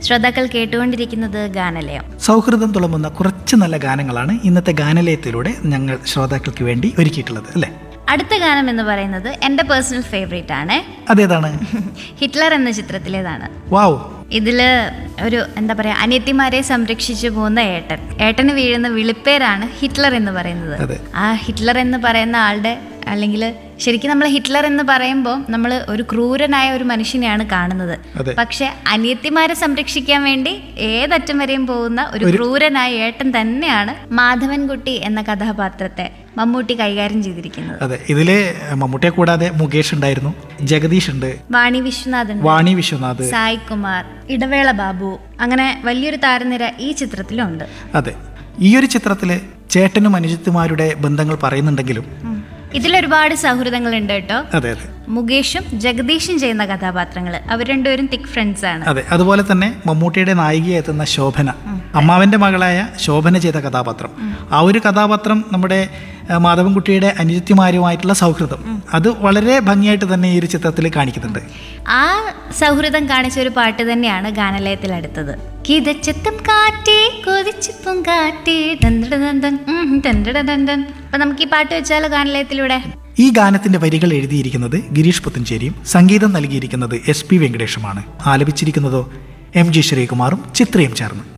ശ്രോതാക്കൾ കേട്ടുകൊണ്ടിരിക്കുന്നത് ഗാനലയം സൗഹൃദം തുളുമ്പുന്ന കുറച്ച് നല്ല ഗാനങ്ങളാണ് ഇന്നത്തെ ഗാനലയത്തിലൂടെ ഞങ്ങൾ ശ്രോതാക്കൾക്ക് വേണ്ടി ഒരുക്കിയിട്ടുള്ളത് അല്ലേ അടുത്ത ഗാനം എന്ന് പറയുന്നത് എൻ്റെ പേഴ്സണൽ ഫേവറേറ്റ് ആണ് അതേതാണ് ഹിറ്റ്ലർ എന്ന ചിത്രത്തിലേതാണ് വാവ് ഇതില് ഒരു എന്താ പറയാ അനിയത്തിമാരെ സംരക്ഷിച്ചു പോകുന്ന ഏട്ടൻ ഏട്ടന് വീഴുന്ന വിളിപ്പേരാണ് ഹിറ്റ്ലർ എന്ന് പറയുന്നത് അതെ. ആ ഹിറ്റ്ലർ എന്ന് പറയുന്ന ആളുടെ അല്ലെങ്കിൽ ശരിക്കും നമ്മൾ ഹിറ്റ്ലർ എന്ന് പറയുമ്പോൾ നമ്മൾ ഒരു ക്രൂരനായ ഒരു മനുഷ്യനെയാണ് കാണുന്നത് അതെ. പക്ഷെ അനിയത്തിമാരെ സംരക്ഷിക്കാൻ വേണ്ടി ഏതറ്റം വരെയും പോകുന്ന ഒരു ക്രൂരനായ ഏട്ടൻ തന്നെയാണ് മാധവൻകുട്ടി എന്ന കഥാപാത്രത്തെ മമ്മൂട്ടി കൈകാര്യം ചെയ്തിരിക്കുന്നത് അതെ ഇതില് മമ്മൂട്ടിയെ കൂടാതെ മുകേഷ് ഉണ്ടായിരുന്നു ജഗദീഷ് ഉണ്ട് വാണി വിശ്വനാഥൻ വാണി വിശ്വനാഥ് സായ് കുമാർ ഇടവേള ബാബു അങ്ങനെ വലിയൊരു താരനിര ഈ ചിത്രത്തിലുണ്ട് അതെ ഈ ഒരു ചിത്രത്തില് ചേട്ടനും അനുജിത്തുമാരുടെ ബന്ധങ്ങൾ പറയുന്നുണ്ടെങ്കിലും ഇതിലൊരുപാട് സൗഹൃദങ്ങളുണ്ട് കേട്ടോ അതെ അതെ മുകേഷും ജഗദീഷും ചെയ്യുന്ന കഥാപാത്രങ്ങൾ അവർ രണ്ടുപേരും തിക് ഫ്രണ്ട്സ് ആണ് അതെ അതുപോലെ തന്നെ മമ്മൂട്ടിയുടെ നായികയെ എത്തുന്ന ശോഭന അമ്മാവന്റെ മകളായ ശോഭന ചെയ്ത കഥാപാത്രം ആ ഒരു കഥാപാത്രം നമ്മുടെ ആ, മാധവൻകുട്ടിയുടെ അനുജത്തിമാരുമായിട്ടുള്ള സൗഹൃദം അത് വളരെ ഭംഗിയായിട്ട് തന്നെ ഈ ഒരു ചിത്രത്തിൽ കാണിക്കുന്നുണ്ട് ആ സൗഹൃദം കാണിച്ച ഒരു പാട്ട് തന്നെയാണ് ഗാനലയത്തിൽ അടുത്തത് കിതച്ചെത്തും കാറ്റേ കൊതിച്ചിപ്പും കാറ്റേ ദന്തടദന്തൻ, ഉം, ദന്തടദന്തൻ. അപ്പൊ നമുക്ക് ഈ പാട്ട് വെച്ചാലോ ഗാനലയത്തിലൂടെ ഈ ഗാനത്തിന്റെ വരികൾ എഴുതിയിരിക്കുന്നത് ഗിരീഷ് പുത്തഞ്ചേരിയും സംഗീതം നൽകിയിരിക്കുന്നത് എസ് പി വെങ്കടേഷുമാണ് ആലപിച്ചിരിക്കുന്നതോ എം ജി ശ്രീകുമാറും ചിത്രയും ചേർന്ന്